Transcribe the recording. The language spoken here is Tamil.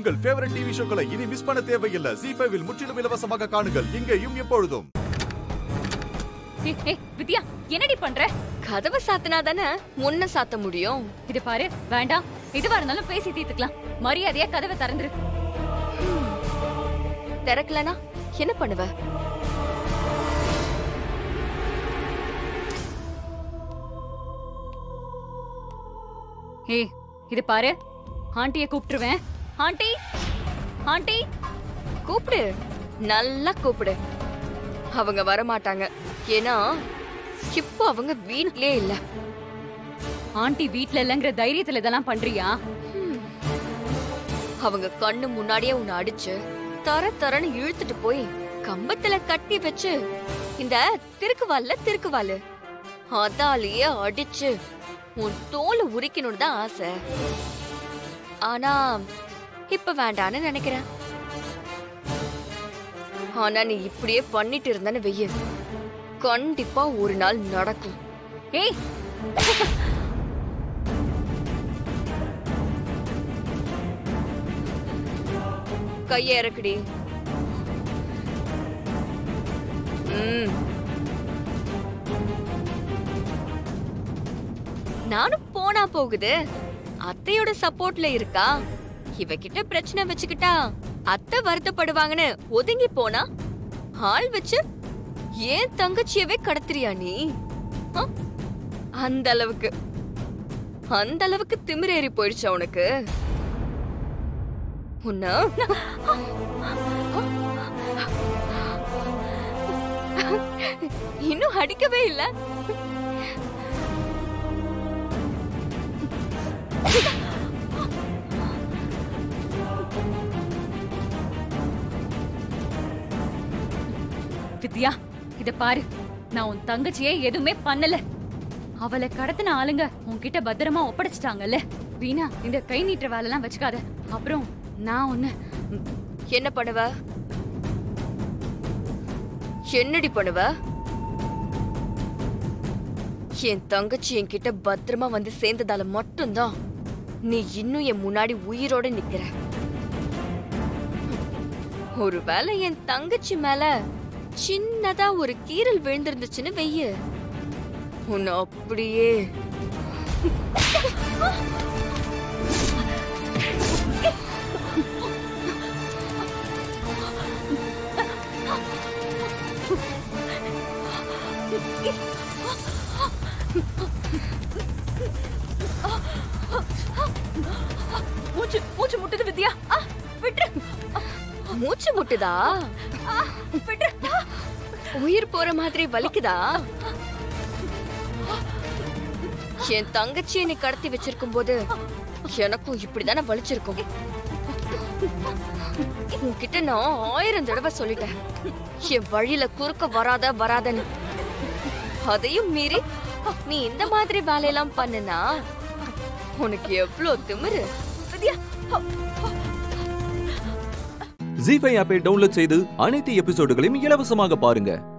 உங்கள் ஃபேவரட் டிவி ஷோக்களை இனி மிஸ் பண்ண தேவையில்லை ஜி ஃபைவில் முற்றிலும் இலவசமாக காணுங்கள் இங்கேயும் எப்பொழுதும் ஏய், ஏய், வித்யா என்னடி பண்ற கதவை சாத்தினா தானே முன்ன சாத்த முடியும் இது பாரு வேண்டாம் எதுவா இருந்தாலும் பேசி தீர்த்துக்கலாம் மரியாதையா கதவை திறந்துரு திறக்கலனா என்ன பண்ணுவ ஏய் இது பாரு ஆண்டிய கூப்பிட்டுருவேன் ஆண்டி ஆண்டி கூப்பிடு நல்லா கூப்பிடு அவங்க வர மாட்டாங்க ஏன்னா இப்போ அவங்க வீட்லயே இல்ல ஆண்டி வீட்ல இல்லங்கிற தைரியத்துல இதெல்லாம் பண்றியா அவங்க கண்ணு முன்னாடியே உன்னை அடிச்சு தர தரன்னு இழுத்துட்டு போய் கம்பத்துல கட்டி வச்சு இந்த திருக்குவால்ல திருக்குவாலு அதாலேயே அடிச்சு உன் தோலை உரிக்கணும்னு தான் ஆசை ஆனா இப்ப வேண்டான்னு நினைக்கிறேன் ஆனா நீ இப்படியே பண்ணிட்டு இருந்தன்னு வெய்ய கண்டிப்பா ஒரு நாள் நடக்கும் ஏய் கைய இறக்குடி ம். நானும் போனா போகுது அத்தையோட சப்போர்ட்ல இருக்கா இவகிட்ட பிரச்சனை வச்சுக்கிட்டா அத்தை வருத்தப்படுவாங்கன்னு ஒதுங்கி போனா ஆள் வச்சு ஏன் தங்கச்சியவே கடத்துறியா நீ ஆ? அந்த அளவுக்கு அந்த அளவுக்கு திமிரேறி போயிடுச்சா உனக்கு உன்ன இன்னும் அடிக்கவே இல்ல வித்யா இத பாரு நான் உன் தங்கச்சியே எதுவுமே பண்ணல அவளை கடத்தின ஆளுங்க உன்கிட்ட பத்திரமா ஒப்படைச்சிட்டாங்கல்ல வீணா இந்த கை நீட்டுற வேலை எல்லாம் வச்சுக்காத அப்புறம் நான் ஒண்ணு என்ன பண்ணுவ என்னடி பண்ணுவ என் தங்கச்சி என்கிட்ட பத்திரமா வந்து சேர்ந்ததால மட்டும்தான் நீ இன்னும் என் முன்னாடி உயிரோட நிக்கிற ஒருவேளை என் தங்கச்சி மேல சின்னதா ஒரு கீறல் விழுந்திருந்துச்சுன்னு வெய்ய உன்னை அப்படியே மூச்சு மூச்சு முட்டுது வித்யா ஆ, விட்டுரு மூச்சு முட்டுதா ஆ, விட்டுரு ஆ, உயிர் போற மாதிரி வலிக்குதா என் தங்கச்சியை நீ கடத்தி வச்சிருக்கும் போது எனக்கும் இப்படிதானே வலிச்சிருக்கும் உன்கிட்ட நான் ஆயிரம் தடவை சொல்லிட்டேன் என் வழியில குறுக்க வராத வராதன்னு அதையும் மீறி நீ இந்த மாதிரி வேலையெல்லாம் பண்ணுனா உனக்கு எவ்வளவு திமிரு வித்யா ஆ, ஜி ஃபைவ் ஆப்பை டவுன்லோட் செய்து அனைத்து எபிசோடுகளையும் இலவசமாக பாருங்க